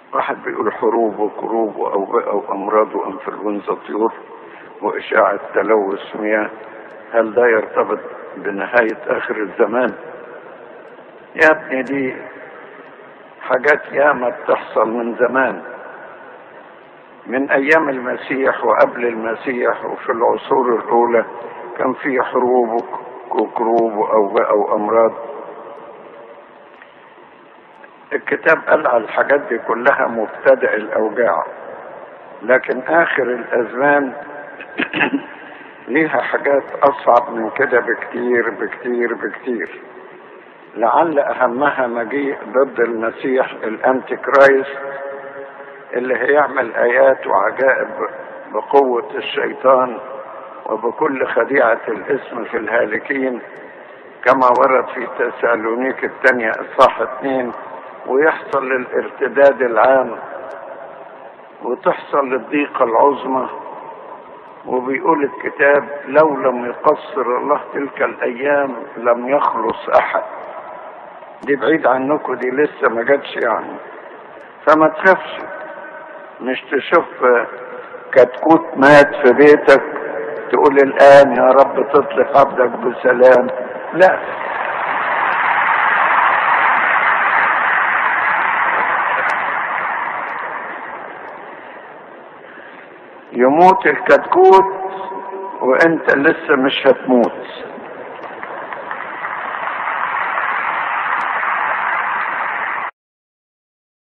واحد بيقول حروب وكروب وأوبئة وأمراض وإنفلونزا طيور وإشاعة تلوث مياه هل ده يرتبط بنهاية آخر الزمان؟ يا ابني دي حاجات ياما بتحصل من زمان من أيام المسيح وقبل المسيح وفي العصور الأولى كان في حروب وكروب وأوبئة وأمراض الكتاب قال على الحاجات دي كلها مبتدأ الأوجاع لكن آخر الأزمان ليها حاجات أصعب من كده بكتير بكتير بكتير لعل أهمها مجيء ضد المسيح الأنتي كرايست اللي هيعمل آيات وعجائب بقوة الشيطان وبكل خديعة الاسم في الهالكين كما ورد في تسالونيك الثانية إصحاح اثنين ويحصل للارتداد العام وتحصل للضيقة العظمى وبيقول الكتاب لو لم يقصر الله تلك الأيام لم يخلص أحد دي بعيد عنكم دي لسه ما جاتش يعني فما تخافش مش تشوف كتكوت مات في بيتك تقول الآن يا رب تطلق عبدك بسلام لا يموت الكتكوت وانت لسه مش هتموت